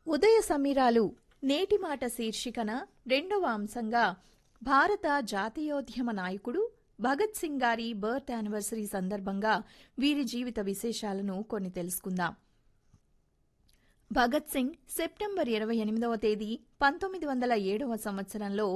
ఉదయ సమీరాలు నేటి మాట శీర్షికన రెండవ అంశంగా భారత జాతీయోద్యమ నాయకుడు భగత్ సింగ్ గారి బర్త్ యానివర్సరీ సందర్భంగా వీరి జీవిత విశేషాలను కొన్ని తెలుసుకుందాం భగత్ సింగ్ సెప్టెంబర్ ఇరవై ఎనిమిదవ తేదీ పంతొమ్మిది వందల ఏడవ సంవత్సరంలో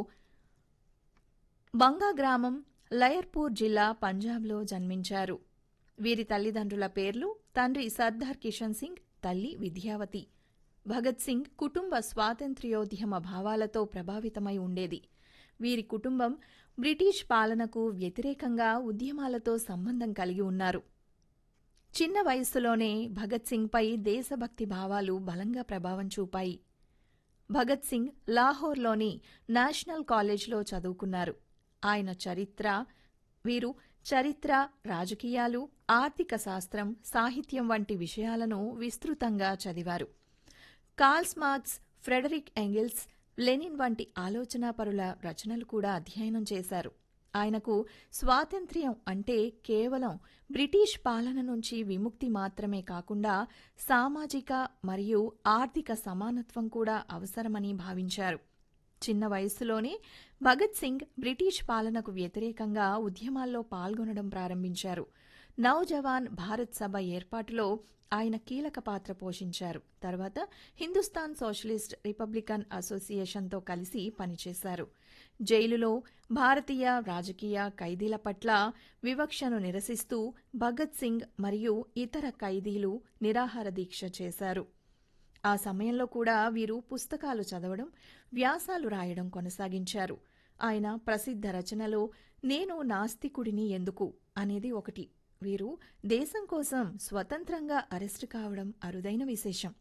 బంగా గ్రామం లయర్పూర్ జిల్లా పంజాబ్లో జన్మించారు వీరి తల్లిదండ్రుల పేర్లు తండ్రి సర్దార్ కిషన్ సింగ్ తల్లి విద్యావతి భగత్ సింగ్ కుటుంబ స్వాతంత్ర్యోద్యమ భావాలతో ప్రభావితమై ఉండేది వీరి కుటుంబం బ్రిటిష్ పాలనకు వ్యతిరేకంగా ఉద్యమాలతో సంబంధం కలిగి ఉన్నారు చిన్న వయస్సులోనే భగత్ సింగ్పై దేశభక్తి భావాలు బలంగా ప్రభావం చూపాయి భగత్ సింగ్ లాహోర్లోని నేషనల్ కాలేజ్లో చదువుకున్నారు ఆయన చరిత్ర వీరు చరిత్ర రాజకీయాలు ఆర్థిక శాస్త్రం సాహిత్యం వంటి విషయాలను విస్తృతంగా చదివారు Karl's Marx Friedrich Engels Lenin వంటి ఆలోచనాపరుల రచనలు కూడా అధ్యయనం చేశారు ఆయనకు స్వాతంత్ర్యం అంటే కేవలం బ్రిటిష్ పాలన నుంచి విముక్తి మాత్రమే కాకుండా సామాజిక మరియు ఆర్థిక సమానత్వం కూడా అవసరమని భావించారు చిన్న వయస్సులోనే భగత్ సింగ్ బ్రిటిష్ పాలనకు వ్యతిరేకంగా ఉద్యమాల్లో పాల్గొనడం ప్రారంభించారు నౌజవాన్ భారత్ సభ ఏర్పాటులో ఆయన కీలక పాత్ర పోషించారు తర్వాత హిందుస్థాన్ సోషలిస్ట్ రిపబ్లికన్ అసోసియేషన్తో కలిసి పనిచేశారు జైలులో భారతీయ రాజకీయ ఖైదీల పట్ల వివక్షను నిరసిస్తూ భగత్ సింగ్ మరియు ఇతర ఖైదీలు నిరాహార దీక్ష చేశారు ఆ సమయంలో కూడా వీరు పుస్తకాలు చదవడం వ్యాసాలు రాయడం కొనసాగించారు ఆయన ప్రసిద్ధ రచనలో నేను నాస్తికుడిని ఎందుకు అనేది ఒకటి వీరు దేశం కోసం స్వతంత్రంగా అరెస్టు కావడం అరుదైన విశేషం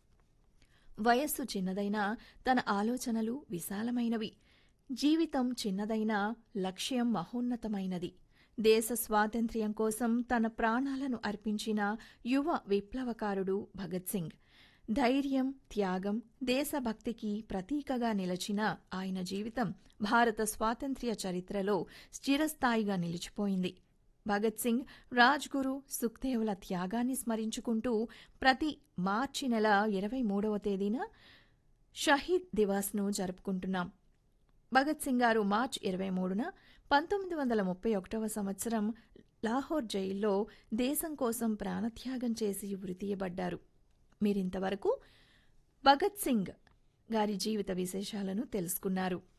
వయస్సు చిన్నదైనా తన ఆలోచనలు విశాలమైనవి జీవితం చిన్నదైనా లక్ష్యం మహోన్నతమైనది దేశ స్వాతంత్ర్యం కోసం తన ప్రాణాలను అర్పించిన యువ విప్లవకారుడు భగత్ సింగ్ ధైర్యం త్యాగం దేశభక్తికి ప్రతీకగా నిలిచిన ఆయన జీవితం భారత స్వాతంత్ర్య చరిత్రలో స్థిరస్థాయిగా నిలిచిపోయింది భగత్ సింగ్ రాజ్గురు సుఖ్దేవుల త్యాగాన్ని స్మరించుకుంటూ ప్రతి మార్చి నెల ఇరవై మూడవ తేదీన షహీద్ దివాస్ను జరుపుకుంటున్నాం భగత్ సింగ్ గారు మార్చ్ ఇరవై మూడున పంతొమ్మిది వందల ముప్పై ఒకటవ సంవత్సరం లాహోర్ జైల్లో దేశం కోసం ప్రాణత్యాగం చేసి ఉరితీయబడ్డారు మీరింతవరకు భగత్ సింగ్ గారి జీవిత విశేషాలను తెలుసుకున్నారు